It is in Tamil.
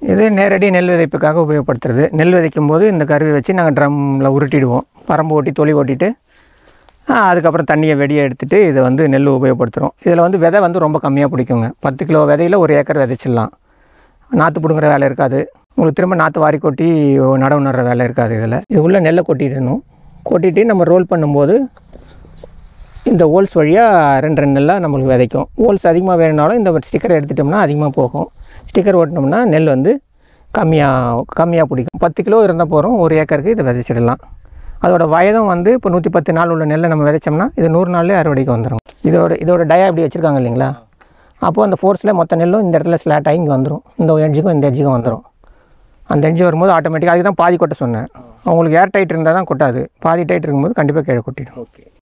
இது நேரடி நெல் விதைப்புக்காக உபயோகப்படுத்துறது நெல் விதைக்கும் போது இந்த கருவி வச்சு நாங்கள் ட்ரம்மில் உருட்டிடுவோம் பரம்பு ஓட்டி தொலி ஓட்டிட்டு ஆ, அதுக்கப்புறம் தண்ணியை வெடியை எடுத்துட்டு இதை வந்து நெல் உபயோகப்படுத்துகிறோம் இதில் வந்து விதை வந்து ரொம்ப கம்மியாக பிடிக்குங்க பத்து கிலோ விதையில் ஒரு ஏக்கர் விதைச்சிடலாம் நாற்று பிடுங்குற வேலை இருக்காது உங்களுக்கு திரும்ப நாற்று வாரி கொட்டி நடவு நடுற வேலை இருக்காது இதில் இது உள்ள நெல்லை கொட்டிடணும் கொட்டிட்டு நம்ம ரோல் பண்ணும்போது இந்த ஹோல்ஸ் வழியாக ரெண்டு ரெண்டு நெல்லாக நம்மளுக்கு விதைக்கும் ஹோல்ஸ் அதிகமாக வேணுனாலும் இந்த ஸ்டிக்கர் எடுத்துட்டோம்னா அதிகமாக போகும் ஸ்டிக்கர் ஓட்டினோம்னா நெல் வந்து கம்மியாக கம்மியாக பிடிக்கும் பத்து கிலோ இருந்தால் போகிறோம் ஒரு ஏக்கருக்கு இதை விதைச்சிடலாம் அதோட வயதும் வந்து இப்போ நூற்றி பத்து நாள் உள்ள நெல்லை நம்ம விதைச்சோம்னா இது நூறு நாள்லேயே அறுவடைக்கு வந்துடும் இதோட இதோட டயா இப்படி வச்சுருக்காங்க இல்லைங்களா அப்போது அந்த ஃபோர்ஸில் மொத்த நெல்லும் இந்த இடத்துல ஸ்லாட் ஆகி இங்கே வந்துடும் இந்த எட்ஜுக்கும் இந்த எட்ஜுக்கும் வந்துடும் அந்த எட்ஜு வரும்போது ஆட்டோமேட்டிக்காக அதுக்கு தான் பாதி கொட்ட சொன்னேன் உங்களுக்கு ஏர் டைட் இருந்தால் தான் கொட்டாது பாதி டைட் இருக்கும்போது கண்டிப்பாக கீழே கொட்டிடும் ஓகே